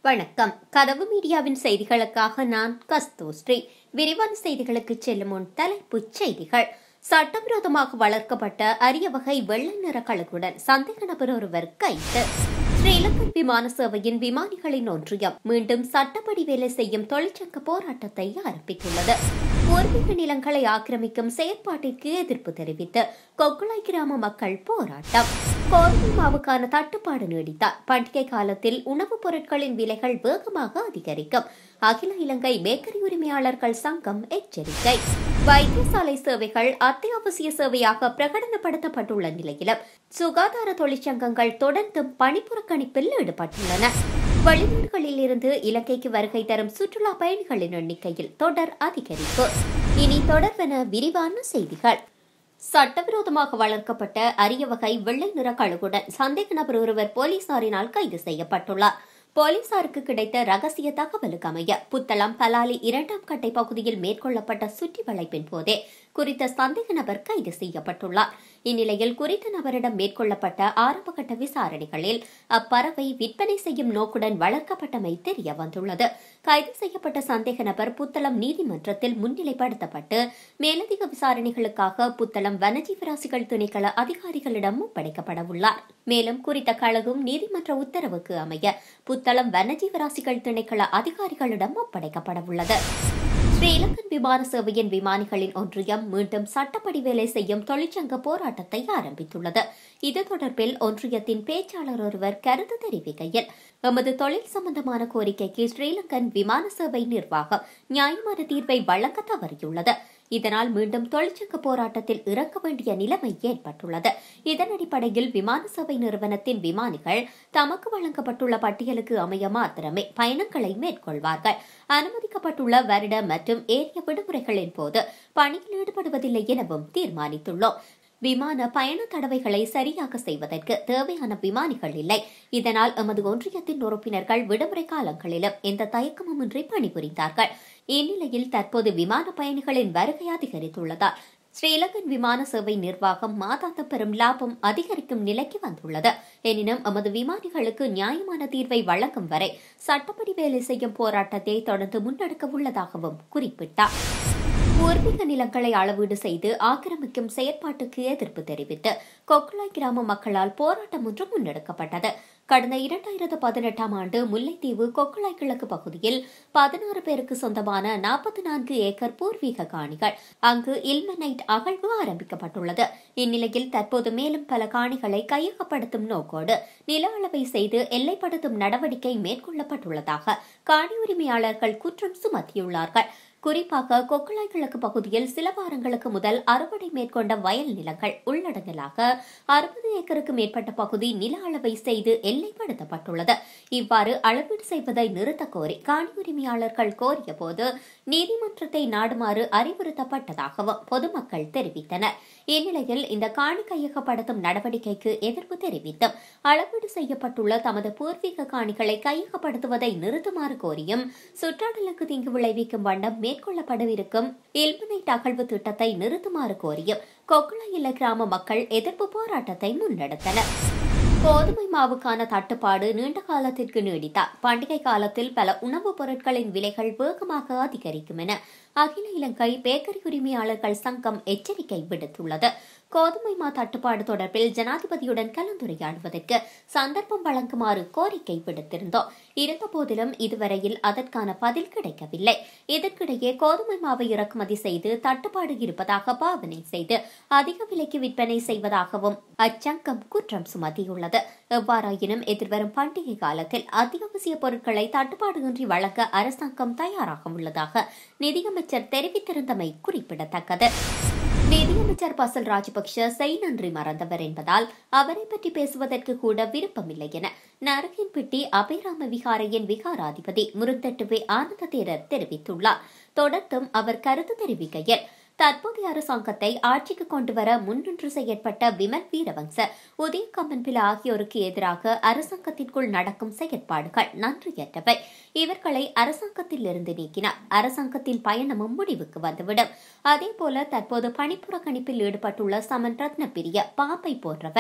வணக்கம் கதவு மீடியாவின் செய்திகளுக்காக நான் கஸ்தூஸ்ரீ விரிவான செய்திகளுக்கு செல்லும் முன் தலைப்புச் செய்திகள் சட்டவிரோதமாக வளர்க்கப்பட்ட அரிய வகை வெள்ளை நிற கழுகுடன் சந்தேக நபர் ஒருவர் கைது ஸ்ரீலங்கன் விமான சேவையின் விமானிகளின் ஒன்றியம் மீண்டும் சட்டப்படி வேலை செய்யும் தொழிற்சங்க போராட்டத்தை ஆரம்பித்துள்ளது பூர்வீக நிலங்களை ஆக்கிரமிக்கும் செயற்பாட்டிற்கு எதிர்ப்பு தெரிவித்து கொக்குளாய் கிராம மக்கள் போராட்டம் கோதுமை மாவுக்கான தட்டுப்பாடு நீடித்தார் பண்டிகை காலத்தில் உணவுப் பொருட்களின் விலைகள் வேகமாக அதிகரிக்கும் அகில இலங்கை பேக்கரி உரிமையாளர்கள் சங்கம் எச்சரிக்கை வைத்தியசாலை சேவைகள் அத்தியாவசிய சேவையாக பிரகடனப்படுத்தப்பட்டுள்ள நிலையிலும் சுகாதார தொழிற்சங்கங்கள் தொடர்ந்தும் பணிப்புறக்கணிப்பில் ஈடுபட்டுள்ளன வெளிநாடுகளில் இருந்து இலங்கைக்கு வருகை தரும் சுற்றுலா பயணிகளின் எண்ணிக்கையில் தொடர் அதிகரிப்பு இனி தொடர்வென விரிவான செய்திகள் சட்டவிரோதமாக வளர்க்கப்பட்ட அரிய வகை வெள்ளை நிற கழுகுடன் சந்தேக நபர் ஒருவர் போலீசாரினால் கைது செய்யப்பட்டுள்ளார் போலீசாருக்கு கிடைத்த ரகசிய தகவலுக்கு அமைய புத்தளம் பலாலி இரண்டாம் கட்டை பகுதியில் மேற்கொள்ளப்பட்ட சுற்றி வளைப்பின் போதே குறித்த சந்தேக நபர் கைது செய்யப்பட்டுள்ளார் இந்நிலையில் குறித்த நபரிடம் மேற்கொள்ளப்பட்ட ஆரம்பகட்ட விசாரணைகளில் அப்பறவை விற்பனை செய்யும் நோக்குடன் வளர்க்கப்பட்டமை தெரிய வந்துள்ளது கைது செய்யப்பட்ட சந்தேக நபர் புத்தளம் நீதிமன்றத்தில் முன்னிலைப்படுத்தப்பட்டு மேலதிக விசாரணைகளுக்காக புத்தளம் வனஜீவராசிகள் திணைக்கள அதிகாரிகளிடம் ஒப்படைக்கப்பட உள்ளார் மேலும் குறித்த கழகம் நீதிமன்ற உத்தரவுக்கு அமைய புத்தளம் வனஜீவராசிகள் திணைக்கள அதிகாரிகளிடம் ஒப்படைக்கப்பட உள்ளது ஸ்ரீலங்கன் விமான சேவையின் விமானிகளின் ஒன்றியம் மீண்டும் சட்டப்படி வேலை செய்யும் தொழிற்சங்க போராட்டத்தை ஆரம்பித்துள்ளது இது தொடர்பில் ஒன்றியத்தின் பேச்சாளர் ஒருவர் கருத்து தெரிவிக்கையில் எமது தொழில் சம்பந்தமான கோரிக்கைக்கு ஸ்ரீலங்கன் விமான சேவை நிர்வாகம் நியாயமான தீர்வை வழங்க தவறியுள்ளது இதனால் மீண்டும் தொழிற்சங்க போராட்டத்தில் இறங்க வேண்டிய நிலைமை ஏற்பட்டுள்ளது இதன் அடிப்படையில் விமான சேவை நிறுவனத்தின் விமானிகள் தமக்கு வழங்கப்பட்டுள்ள பட்டியலுக்கு அமைய மாத்திரமே பயணங்களை மேற்கொள்வார்கள் அனுமதிக்கப்பட்டுள்ள வருட மற்றும் ஏரிய விடுமுறைகளின் போது பணியில் ஈடுபடுவதில்லை எனவும் தீர்மானித்துள்ளோம் விமான பயண தடவைகளை சரியாக செய்வதற்கு தேவையான விமானிகள் இல்லை இதனால் எமது ஒன்றியத்தின் உறுப்பினர்கள் விடுமுறை காலங்களிலும் எந்த தயக்கமுமின்றி பணிபுரிந்தார்கள் இந்நிலையில் தற்போது விமான பயணிகளின் வருகை அதிகரித்துள்ளதால் ஸ்ரீலங்கன் விமான சேவை நிர்வாகம் மாதாந்த பெரும் லாபம் அதிகரிக்கும் நிலைக்கு வந்துள்ளது எனினும் எமது விமானிகளுக்கு நியாயமான தீர்வை வழங்கும் வரை சட்டப்படி வேலை செய்யும் போராட்டத்தை தொடர்ந்து முன்னெடுக்க உள்ளதாகவும் குறிப்பிட்டார் பூர்வீக நிலங்களை அளவீடு செய்து ஆக்கிரமிக்கும் செயற்பாட்டுக்கு எதிர்ப்பு தெரிவித்து கொக்குளாய் கிராம மக்களால் போராட்டம் ஒன்று முன்னெடுக்கப்பட்டது கடந்த இரண்டாயிரத்து பதினெட்டாம் ஆண்டு முல்லைத்தீவு கொக்குளாய் கிழக்கு பகுதியில் பதினாறு பேருக்கு சொந்தமான நாற்பத்தி நான்கு ஏக்கர் பூர்வீக காணிகள் அங்கு இல்மனைட் அகழ்வு ஆரம்பிக்கப்பட்டுள்ளது இந்நிலையில் தற்போது மேலும் பல காணிகளை கையகப்படுத்தும் நோக்கோடு நில அளவை செய்து எல்லைப்படுத்தும் நடவடிக்கை மேற்கொள்ளப்பட்டுள்ளதாக காணி உரிமையாளர்கள் குற்றம் சுமத்தியுள்ளார்கள் குறிப்பாக கொக்குளாய் கிழக்கு பகுதியில் சில வாரங்களுக்கு முதல் அறுவடை மேற்கொண்ட வயல் நிலங்கள் உள்ளடங்கலாக அறுபது ஏக்கருக்கு மேற்பட்ட பகுதி நில அளவை செய்து எல்லைப்படுத்தப்பட்டுள்ளது இவ்வாறு அளவீடு செய்வதை நிறுத்த கோரி காணி உரிமையாளர்கள் கோரிய போது நீதிமன்றத்தை நாடுமாறு அறிவுறுத்தப்பட்டதாகவும் பொதுமக்கள் தெரிவித்தனர் இந்நிலையில் இந்த காணி கையகப்படுத்தும் நடவடிக்கைக்கு எதிர்ப்பு தெரிவித்தும் அளவீடு செய்யப்பட்டுள்ள தமது பூர்வீக காணிகளை கையகப்படுத்துவதை நிறுத்துமாறு கோரியும் சுற்றாடலுக்கு தீங்கு விளைவிக்கும் வண்ணம் மேற்கொள்ளப்படவிருக்கும் இல்மனைட் அகழ்வு திட்டத்தை நிறுத்துமாறு கோரியும் கொக்குளையில கிராம மக்கள் எதிர்ப்பு போராட்டத்தை முன்னெடுத்தனர் கோதுமை மாவுக்கான தட்டுப்பாடு நீண்ட காலத்திற்கு நீடித்தார் பண்டிகை காலத்தில் பல உணவுப் பொருட்களின் விலைகள் வேகமாக அதிகரிக்கும் என அகில இலங்கை பேக்கரி உரிமையாளர்கள் சங்கம் எச்சரிக்கை விடுத்துள்ளது கோதுமை மா தட்டுப்பாடு தொடர்பில் ஜனாதிபதியுடன் கலந்துரையாடுவதற்கு சந்தர்ப்பம் வழங்குமாறு கோரிக்கை விடுத்திருந்தோம் இருந்தபோதிலும் இதுவரையில் அதற்கான பதில் கிடைக்கவில்லை இதற்கிடையே கோதுமை மாவை இறக்குமதி செய்து தட்டுப்பாடு இருப்பதாக பாவனை செய்து அதிக விலைக்கு விற்பனை செய்வதாகவும் அச்சங்கம் குற்றம் சுமத்தியுள்ளது எவ்வாறாயினும் எதிர்வரும் பண்டிகை காலத்தில் அத்தியாவசிய பொருட்களை தட்டுப்பாடின்றி வழங்க அரசாங்கம் தயாராக உள்ளதாக நிதியமைச்சர் தெரிவித்திருந்தமை குறிப்பிடத்தக்கது நிதியமைச்சர் பசல் ராஜபக்ஷ செய் நன்றி மறந்தவர் என்பதால் அவரை பற்றி பேசுவதற்கு கூட விருப்பமில்லை என நரகின்பிட்டி அபைராம விகாரையின் விகாராதிபதி முருத்தட்டுவே ஆனந்த தேரர் தெரிவித்துள்ளார் தொடர்ந்தும் அவர் கருத்து தெரிவிக்கையில் தற்போதைய அரசாங்கத்தை ஆட்சிக்கு கொண்டுவர முன்னின்று செயற்பட்ட விமல் வீரவங்ச உதய கம்மன்பில ஆகியோருக்கு எதிராக அரசாங்கத்திற்குள் நடக்கும் செயற்பாடுகள் நன்றியற்றவை இவர்களை அரசாங்கத்தில் இருந்து நீக்கினார் அரசாங்கத்தின் பயணமும் முடிவுக்கு வந்துவிடும் அதேபோல தற்போது பணிப்புறக்கணிப்பில் ஈடுபட்டுள்ள சமன் ரத்னபிரிய பாப்பை போன்றவர்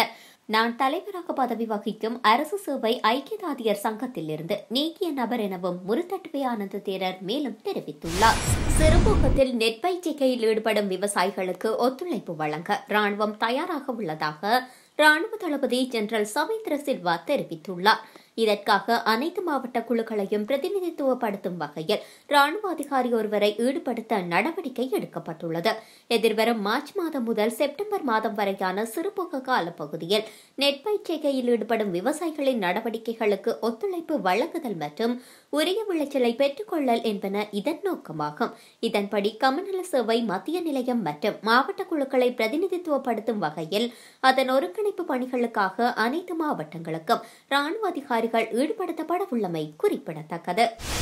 நான் தலைவராக பதவி வகிக்கும் அரசு சேவை ஐக்கியதாதியர் சங்கத்திலிருந்து நீக்கிய நபர் எனவும் முருத்தட்டுவை ஆனந்த தேரர் மேலும் தெரிவித்துள்ளார் சிறுபோக்கத்தில் நெற்பயிற்சிக்கையில் ஈடுபடும் விவசாயிகளுக்கு ஒத்துழைப்பு வழங்க ராணுவம் தயாராக உள்ளதாக ராணுவ தளபதி ஜெனரல் சமீந்திர சில்வா தெரிவித்துள்ளார் இதற்காக அனைத்து மாவட்ட குழுக்களையும் பிரதிநிதித்துவப்படுத்தும் வகையில் ராணுவ அதிகாரி ஒருவரை ஈடுபடுத்த நடவடிக்கை எடுக்கப்பட்டுள்ளது எதிர்வரும் மார்ச் மாதம் முதல் செப்டம்பர் மாதம் வரையான சிறுபோக கால பகுதியில் நெற்பயிற்சிகையில் ஈடுபடும் விவசாயிகளின் நடவடிக்கைகளுக்கு ஒத்துழைப்பு வழங்குதல் மற்றும் உரிய விளைச்சலை பெற்றுக்கொள்ளல் என்பன இதன் நோக்கமாகும் இதன்படி கமநல சேவை மத்திய நிலையம் மற்றும் மாவட்ட குழுக்களை பிரதிநிதித்துவப்படுத்தும் வகையில் அதன் ஒருங்கிணைப்பு பணிகளுக்காக அனைத்து மாவட்டங்களுக்கும் ராணுவ அதிகாரிகள் ஈடுபடுத்தப்பட உள்ளமை குறிப்பிடத்தக்கது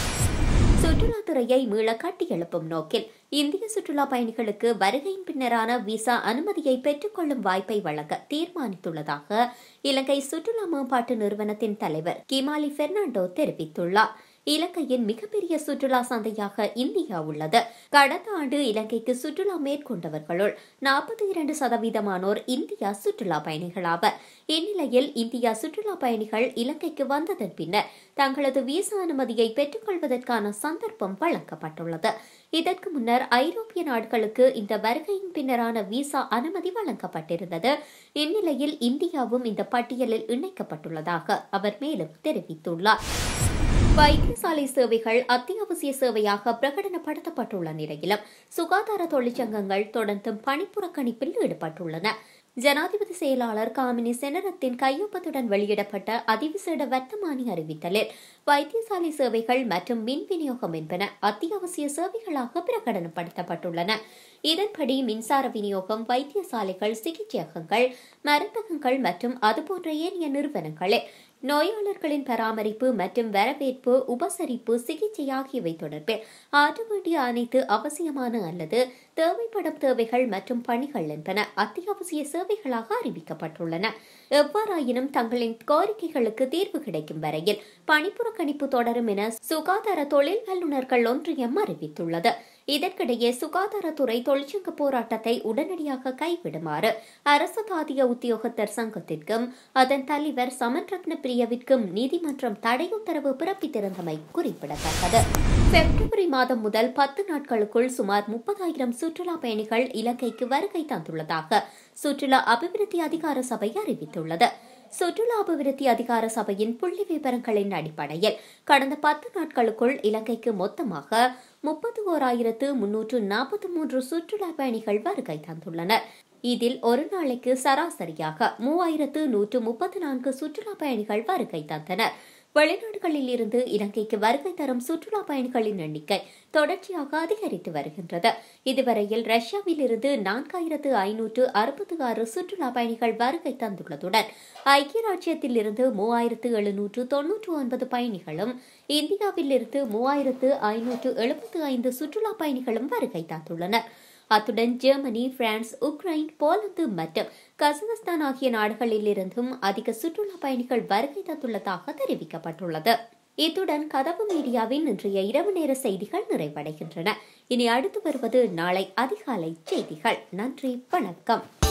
சுற்றுலாத்துறையை மீள கட்டியெழுப்பும் நோக்கில் இந்திய சுற்றுலா பயணிகளுக்கு வருகையின் பின்னரான விசா அனுமதியை பெற்றுக்கொள்ளும் வாய்ப்பை வழங்க தீர்மானித்துள்ளதாக இலங்கை சுற்றுலா மேம்பாட்டு நிறுவனத்தின் தலைவர் கிமாலி பெர்னாண்டோ தெரிவித்துள்ளார் இலங்கையின் மிகப்பெரிய சுற்றுலா சந்தையாக இந்தியா உள்ளது கடந்த ஆண்டு இலங்கைக்கு சுற்றுலா மேற்கொண்டவர்களுள் நாற்பத்தி இரண்டு சதவீதமானோர் இந்தியா சுற்றுலா பயணிகளாவர் இந்நிலையில் இந்தியா சுற்றுலா பயணிகள் இலங்கைக்கு வந்ததன் பின்னர் தங்களது விசா அனுமதியை பெற்றுக்கொள்வதற்கான சந்தர்ப்பம் வழங்கப்பட்டுள்ளது இதற்கு முன்னர் ஐரோப்பிய நாடுகளுக்கு இந்த வருகையின் பின்னரான விசா அனுமதி வழங்கப்பட்டிருந்தது இந்நிலையில் இந்தியாவும் இந்த பட்டியலில் இணைக்கப்பட்டுள்ளதாக அவர் மேலும் தெரிவித்துள்ளார் வைத்தியசாலை சேவைகள் அத்தியாவசிய சேவையாக பிரகடனப்படுத்தப்பட்டுள்ள நிலையிலும் சுகாதார தொழிற்சங்கங்கள் தொடர்ந்தும் பணிப்புறக்கணிப்பில் ஈடுபட்டுள்ளன ஜனாதிபதி செயலாளர் காமினி செனரத்தின் கையொப்பத்துடன் வெளியிடப்பட்ட அதிவிசேட வர்த்தமானி அறிவித்தலில் வைத்தியசாலை சேவைகள் மற்றும் மின் விநியோகம் என்பன அத்தியாவசிய சேவைகளாக பிரகடனப்படுத்தப்பட்டுள்ளன இதன்படி மின்சார விநியோகம் வைத்தியசாலைகள் சிகிச்சையகங்கள் மருந்தகங்கள் மற்றும் அதுபோன்ற ஏனைய நிறுவனங்களில் நோயாளர்களின் பராமரிப்பு மற்றும் வரவேற்பு உபசரிப்பு சிகிச்சை ஆகியவை தொடர்பில் ஆற்ற வேண்டிய அனைத்து அவசியமான அல்லது தேவைப்படும் தேவைகள் மற்றும் பணிகள் என்பன அத்தியாவசிய சேவைகளாக அறிவிக்கப்பட்டுள்ளன எவ்வாறாயினும் தங்களின் கோரிக்கைகளுக்கு தீர்வு கிடைக்கும் வரையில் பணிப்புறக்கணிப்பு தொடரும் என சுகாதார தொழில் வல்லுநர்கள் ஒன்றியம் அறிவித்துள்ளது இதற்கிடையே சுகாதாரத்துறை தொழிற்சங்க போராட்டத்தை உடனடியாக கைவிடுமாறு அரசு தாதிய உத்தியோகத்தர் சங்கத்திற்கும் அதன் தலைவர் சமன் ரத்ன பிரியவிற்கும் நீதிமன்றம் தடை உத்தரவு பிறப்பித்திருந்தமை குறிப்பிடத்தக்கது பிப்ரவரி மாதம் முதல் பத்து நாட்களுக்குள் சுமார் முப்பதாயிரம் சுற்றுலா பயணிகள் இலங்கைக்கு வருகை தந்துள்ளதாக சுற்றுலா அபிவிருத்தி அதிகார சபை அறிவித்துள்ளது சுற்றுலா அபிவிருத்தி அதிகார சபையின் புள்ளி விவரங்களின் அடிப்படையில் கடந்த பத்து நாட்களுக்குள் இலங்கைக்கு மொத்தமாக முப்பத்தி ஓராயிரத்து முன்னூற்று நாற்பத்தி மூன்று சுற்றுலா பயணிகள் வருகை தந்துள்ளனர் இதில் ஒரு நாளைக்கு சராசரியாக மூவாயிரத்து நூற்று முப்பத்தி நான்கு சுற்றுலா பயணிகள் வருகை தந்தனர் வெளிநாடுகளில் இருந்து இலங்கைக்கு வருகை தரும் சுற்றுலா பயணிகளின் எண்ணிக்கை தொடர்ச்சியாக அதிகரித்து வருகின்றது இதுவரையில் ரஷ்யாவில் இருந்து நான்காயிரத்து ஐநூற்று அறுபத்தி ஆறு சுற்றுலா பயணிகள் வருகை தந்துள்ளதுடன் ஐக்கிய ராஜ்யத்தில் இருந்து மூவாயிரத்து எழுநூற்று தொன்னூற்று ஒன்பது பயணிகளும் இந்தியாவில் இருந்து மூவாயிரத்து ஐநூற்று எழுபத்து ஐந்து சுற்றுலா பயணிகளும் வருகை தந்துள்ளனர் அத்துடன் ஜெர்மனி பிரான்ஸ் உக்ரைன் போலந்து மற்றும் கசகஸ்தான் ஆகிய நாடுகளில் இருந்தும் அதிக சுற்றுலா பயணிகள் வருகை தந்துள்ளதாக தெரிவிக்கப்பட்டுள்ளது இத்துடன் கதவு மீடியாவின் இன்றைய இரவு நேர செய்திகள் நிறைவடைகின்றன இனி அடுத்து வருவது நாளை அதிகாலை செய்திகள் நன்றி வணக்கம்